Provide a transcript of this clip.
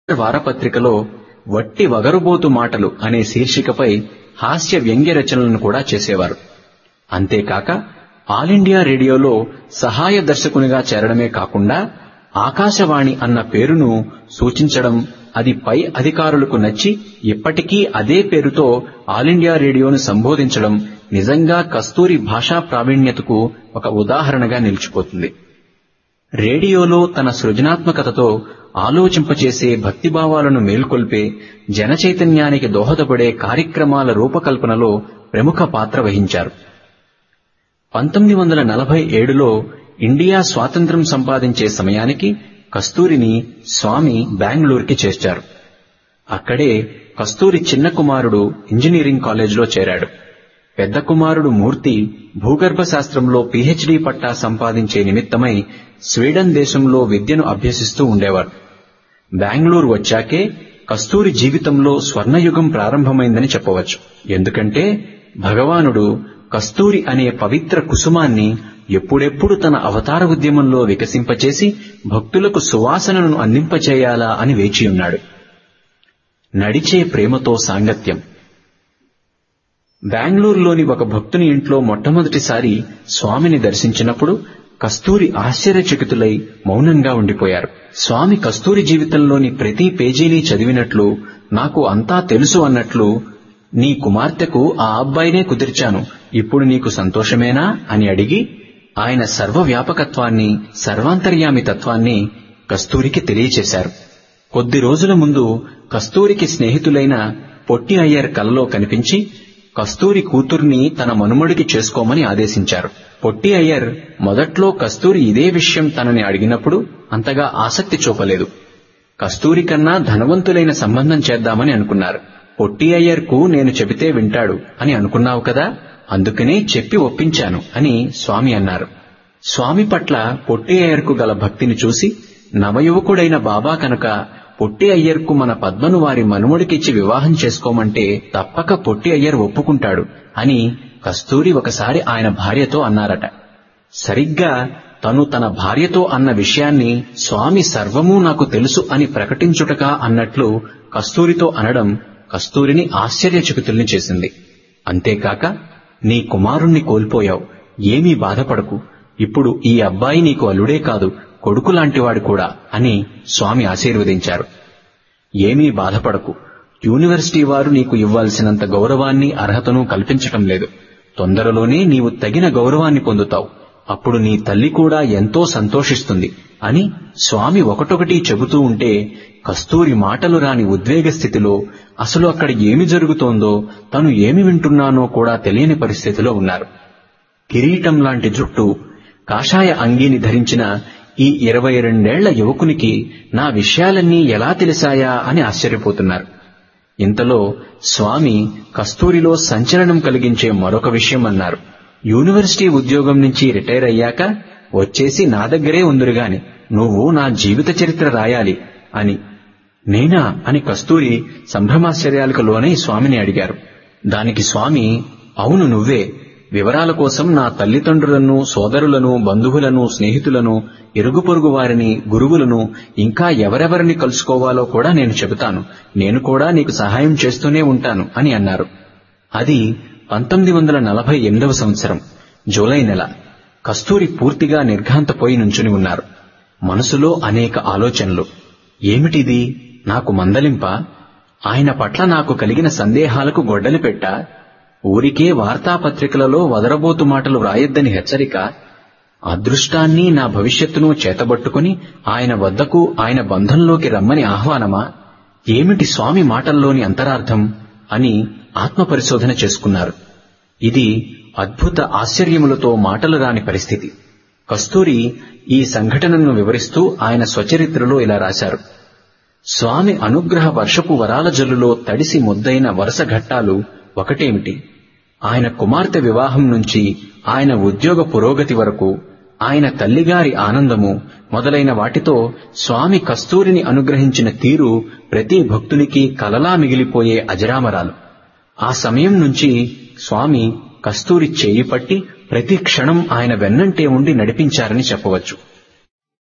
వారపత్రికలో వట్టి వగరుబోతు మాటలు అనే శీర్షికపై హాస్య వ్యంగ్య రచనలను కూడా చేసేవారు అంతేకాక ఆల్ ఇండియా రేడియోలో సహాయ దర్శకునిగా చేరడమే కాకుండా ఆకాశవాణి అన్న పేరును సూచించడం అది పై అధికారులకు నచ్చి ఇప్పటికీ అదే పేరుతో ఆల్ ఇండియా రేడియోను సంబోధించడం నిజంగా కస్తూరి భాషా ప్రావీణ్యతకు ఒక ఉదాహరణగా నిలిచిపోతుంది రేడియోలో తన సృజనాత్మకతతో ఆలోచింపచేసే భక్తిభావాలను మేల్కొల్పే జనచైతన్యానికి దోహదపడే కార్యక్రమాల రూపకల్పనలో ప్రముఖ పాత్ర వహించారు పంతొమ్మిది వందల నలభై ఏడులో ఇండియా స్వాతంత్ర్యం సంపాదించే సమయానికి కస్తూరిని స్వామి బెంగళూరుకి చేర్చారు అక్కడే కస్తూరి చిన్న కుమారుడు ఇంజనీరింగ్ కాలేజీలో చేరాడు పెద్ద కుమారుడు మూర్తి భూగర్భ శాస్త్రంలో పీహెచ్డీ పట్టా సంపాదించే నిమిత్తమై స్వీడన్ దేశంలో విద్యను అభ్యసిస్తూ ఉండేవారు బెంగళూరు వచ్చాకే కస్తూరి జీవితంలో స్వర్ణయుగం ప్రారంభమైందని చెప్పవచ్చు ఎందుకంటే భగవానుడు కస్తూరి అనే పవిత్ర కుసుమాన్ని ఎప్పుడెప్పుడు తన అవతార ఉద్యమంలో వికసింపచేసి భక్తులకు సువాసనను అందింపచేయాలా అని వేచియున్నాడు నడిచే ప్రేమతో సాంగత్యం బెంగళూరులోని ఒక భక్తుని ఇంట్లో మొట్టమొదటిసారి స్వామిని దర్శించినప్పుడు కస్తూరి ఆశ్చర్యచకితులై మౌనంగా ఉండిపోయారు స్వామి కస్తూరి జీవితంలోని ప్రతి పేజీని చదివినట్లు నాకు అంతా తెలుసు అన్నట్లు నీ కుమార్తెకు ఆ అబ్బాయినే కుదిర్చాను ఇప్పుడు నీకు సంతోషమేనా అని అడిగి ఆయన సర్వవ్యాపకత్వాన్ని సర్వాంతర్యామి తత్వాన్ని కస్తూరికి తెలియచేశారు కొద్ది రోజుల ముందు కస్తూరికి స్నేహితులైన పొట్టి అయ్యర్ కలలో కనిపించి కస్తూరి కూతుర్ని తన మనుమడికి చేసుకోమని ఆదేశించారు పొట్టి అయ్యర్ మొదట్లో కస్తూరి ఇదే విషయం తనని అడిగినప్పుడు అంతగా ఆసక్తి చూపలేదు కస్తూరి కన్నా ధనవంతులైన సంబంధం చేద్దామని అనుకున్నారు పొట్టి అయ్యర్కు నేను చెబితే వింటాడు అని అనుకున్నావు కదా అందుకనే చెప్పి ఒప్పించాను అని స్వామి అన్నారు స్వామి పట్ల పొట్టి అయ్యర్కు గల భక్తిని చూసి నవయువకుడైన బాబా కనుక పొట్టి అయ్యర్కు మన పద్మను వారి మనుమడికిచ్చి వివాహం చేసుకోమంటే తప్పక పొట్టి అయ్యర్ ఒప్పుకుంటాడు అని కస్తూరి ఒకసారి ఆయన భార్యతో అన్నారట సరిగ్గా తను తన భార్యతో అన్న విషయాన్ని స్వామి సర్వమూ నాకు తెలుసు అని ప్రకటించుటగా అన్నట్లు కస్తూరితో అనడం కస్తూరిని ఆశ్చర్యచకితుల్ని చేసింది అంతేకాక నీ కుమారుణ్ణి కోల్పోయావు ఏమీ బాధపడకు ఇప్పుడు ఈ అబ్బాయి నీకు అల్లుడే కాదు కొడుకు లాంటివాడు కూడా అని స్వామి ఆశీర్వదించారు ఏమీ బాధపడకు యూనివర్సిటీ వారు నీకు ఇవ్వాల్సినంత గౌరవాన్ని అర్హతను కల్పించటం లేదు తొందరలోనే నీవు తగిన గౌరవాన్ని పొందుతావు అప్పుడు నీ తల్లి కూడా ఎంతో సంతోషిస్తుంది అని స్వామి ఒకటొకటి చెబుతూ ఉంటే కస్తూరి మాటలు రాని ఉద్వేగ స్థితిలో అసలు అక్కడ ఏమి జరుగుతోందో తను ఏమి వింటున్నానో కూడా తెలియని పరిస్థితిలో ఉన్నారు కిరీటం లాంటి జుట్టు కాషాయ అంగీని ధరించిన ఈ ఇరవై రెండేళ్ల యువకునికి నా విషయాలన్నీ ఎలా తెలిసాయా అని ఆశ్చర్యపోతున్నారు ఇంతలో స్వామి కస్తూరిలో సంచలనం కలిగించే మరొక విషయం అన్నారు యూనివర్సిటీ ఉద్యోగం నుంచి రిటైర్ అయ్యాక వచ్చేసి నా దగ్గరే ఉందిరుగాని నువ్వు నా జీవిత చరిత్ర రాయాలి అని నేనా అని కస్తూరి సంభ్రమాశ్చర్యాలకు లోనై స్వామిని అడిగారు దానికి స్వామి అవును నువ్వే వివరాల కోసం నా తల్లిదండ్రులను సోదరులను బంధువులను స్నేహితులను ఇరుగు పొరుగు వారిని గురువులను ఇంకా ఎవరెవరిని కలుసుకోవాలో కూడా నేను చెబుతాను నేను కూడా నీకు సహాయం చేస్తూనే ఉంటాను అని అన్నారు అది పంతొమ్మిది వందల నలభై ఎనిమిదవ సంవత్సరం జూలై నెల కస్తూరి పూర్తిగా నిర్ఘాంతపోయి నుంచుని ఉన్నారు మనసులో అనేక ఆలోచనలు ఏమిటిది నాకు మందలింప ఆయన పట్ల నాకు కలిగిన సందేహాలకు గొడ్డలి పెట్టా ఊరికే వార్తాపత్రికలలో వదరబోతు మాటలు వ్రాయొద్దని హెచ్చరిక అదృష్టాన్ని నా భవిష్యత్తును చేతబట్టుకుని ఆయన వద్దకు ఆయన బంధంలోకి రమ్మని ఆహ్వానమా ఏమిటి స్వామి మాటల్లోని అంతరార్థం అని ఆత్మపరిశోధన చేసుకున్నారు ఇది అద్భుత ఆశ్చర్యములతో మాటలు రాని పరిస్థితి కస్తూరి ఈ సంఘటనను వివరిస్తూ ఆయన స్వచరిత్రలో ఇలా రాశారు స్వామి అనుగ్రహ వర్షపు వరాల జల్లులో తడిసి ముద్దైన వరుస ఘట్టాలు ఒకటేమిటి ఆయన కుమార్తె వివాహం నుంచి ఆయన ఉద్యోగ పురోగతి వరకు ఆయన తల్లిగారి ఆనందము మొదలైన వాటితో స్వామి కస్తూరిని అనుగ్రహించిన తీరు ప్రతి భక్తునికి కలలా మిగిలిపోయే అజరామరాలు ఆ సమయం నుంచి స్వామి కస్తూరి చేయి పట్టి ప్రతి క్షణం ఆయన వెన్నంటే ఉండి నడిపించారని చెప్పవచ్చు